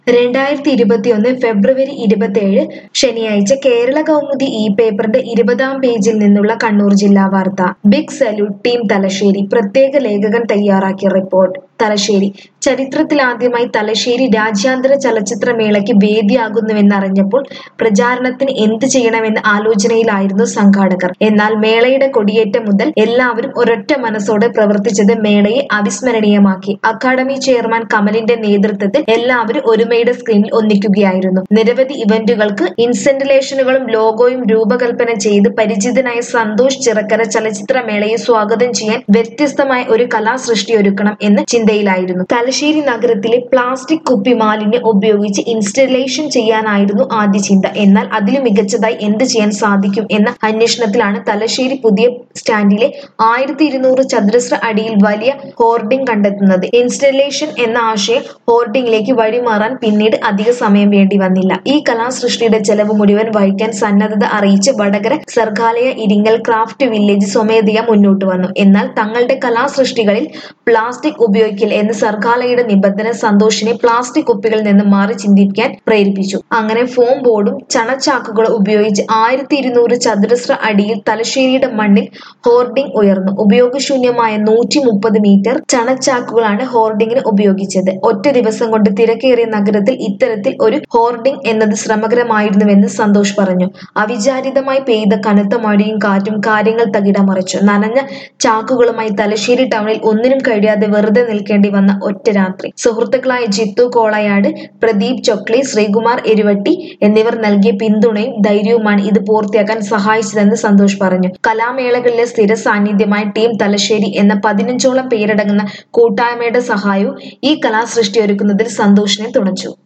രണ്ടായിരത്തി ഇരുപത്തിയൊന്ന് ഫെബ്രുവരി ഇരുപത്തിയേഴ് ശനിയാഴ്ച കേരള കൗമുദി ഇ പേപ്പറിന്റെ ഇരുപതാം പേജിൽ നിന്നുള്ള കണ്ണൂർ ജില്ലാ വാർത്ത ബിഗ് സല്യൂട്ട് ടീം തലശ്ശേരി പ്രത്യേക ലേഖകൻ തയ്യാറാക്കിയ റിപ്പോർട്ട് തലശ്ശേരി ചരിത്രത്തിലാദ്യമായി തലശ്ശേരി രാജ്യാന്തര ചലച്ചിത്രമേളയ്ക്ക് വേദിയാകുന്നുവെന്നറിഞ്ഞപ്പോൾ പ്രചാരണത്തിന് എന്ത് ചെയ്യണമെന്ന ആലോചനയിലായിരുന്നു സംഘാടകർ എന്നാൽ മേളയുടെ കൊടിയേറ്റം മുതൽ എല്ലാവരും ഒരൊറ്റ മനസ്സോടെ പ്രവർത്തിച്ചത് മേളയെ അവിസ്മരണീയമാക്കി അക്കാദമി ചെയർമാൻ കമലിന്റെ നേതൃത്വത്തിൽ എല്ലാവരും ഒരുമയുടെ സ്ക്രീനിൽ ഒന്നിക്കുകയായിരുന്നു നിരവധി ഇവന്റുകൾക്ക് ഇൻസെന്റലേഷനുകളും ലോഗോയും രൂപകൽപ്പന ചെയ്ത് പരിചിതനായ സന്തോഷ് ചിറക്കര ചലച്ചിത്രമേളയെ സ്വാഗതം ചെയ്യാൻ വ്യത്യസ്തമായ ഒരു കലാസൃഷ്ടി ഒരുക്കണം എന്ന് ചിന്തയിലായിരുന്നു തലശ്ശേരി നഗരത്തിലെ പ്ലാസ്റ്റിക് കുപ്പി മാലിന്യം ഉപയോഗിച്ച് ഇൻസ്റ്റലേഷൻ ചെയ്യാനായിരുന്നു ആദ്യ ചിന്ത എന്നാൽ അതിലും മികച്ചതായി എന്ത് ചെയ്യാൻ സാധിക്കും എന്ന അന്വേഷണത്തിലാണ് തലശ്ശേരി പുതിയ സ്റ്റാൻഡിലെ ആയിരത്തി ഇരുന്നൂറ് ചതുരശ്ര അടിയിൽ വലിയ ഹോർഡിംഗ് കണ്ടെത്തുന്നത് ഇൻസ്റ്റലേഷൻ എന്ന ആശയം ഹോർഡിംഗിലേക്ക് വഴിമാറാൻ പിന്നീട് അധിക സമയം വേണ്ടി വന്നില്ല ഈ കലാസൃഷ്ടിയുടെ ചെലവ് മുഴുവൻ വഹിക്കാൻ സന്നദ്ധത അറിയിച്ച് വടകര സർഗാലയ ഇരിങ്ങൽ ക്രാഫ്റ്റ് വില്ലേജ് സ്വമേധയാ മുന്നോട്ട് വന്നു എന്നാൽ തങ്ങളുടെ കലാസൃഷ്ടികളിൽ പ്ലാസ്റ്റിക് ഉപയോഗിക്കില്ല എന്ന് സർഗാലയുടെ നിബന്ധന സന്തോഷിനെ പ്ലാസ്റ്റിക് കുപ്പികളിൽ നിന്ന് മാറി ചിന്തിക്കാൻ പ്രേരിപ്പിച്ചു അങ്ങനെ ഫോം ബോർഡും ചണച്ചാക്കുകളും ഉപയോഗിച്ച് ആയിരത്തി ഇരുന്നൂറ് ചതുരശ്ര അടിയിൽ തലശ്ശേരിയുടെ മണ്ണിൽ ഹോർഡിംഗ് ഉയർന്നു ഉപയോഗശൂന്യമായ നൂറ്റി മുപ്പത് മീറ്റർ ചണച്ചാക്കുകളാണ് ഹോർഡിംഗിന് ഉപയോഗിച്ചത് ഒറ്റ ദിവസം കൊണ്ട് തിരക്കേറിയ നഗരത്തിൽ ഇത്തരത്തിൽ ഒരു ഹോർഡിംഗ് എന്നത് ശ്രമകരമായിരുന്നുവെന്ന് സന്തോഷ് പറഞ്ഞു അവിചാരിതമായി പെയ്ത കനത്ത മഴയും കാറ്റും കാര്യങ്ങൾ തകിടം മറിച്ചു നനഞ്ഞ ചാക്കുകളുമായി തലശ്ശേരി ടൗണിൽ ഒന്നിനും കഴിയാതെ വെറുതെ നിൽക്കേണ്ടി വന്ന ഒറ്റ രാത്രി സുഹൃത്തുക്കളായ ജിത്തു കോളയാട് പ്രദീപ് ചൊക്ലി ശ്രീകുമാർ എരുവട്ടി എന്നിവർ നൽകിയ പിന്തുണയും ധൈര്യവുമാണ് ഇത് പൂർത്തിയാക്കാൻ സഹായിച്ചതെന്ന് സന്തോഷ് പറഞ്ഞു കലാമേളകളിലെ സ്ഥിര സാന്നിധ്യമായ ടീം തലശ്ശേരി എന്ന പതിനഞ്ചോളം പേരടങ്ങുന്ന കൂട്ടായ്മയുടെ സഹായവും ഈ കലാസൃഷ്ടി ഒരുക്കുന്നതിൽ സന്തോഷിനെ തുണച്ചു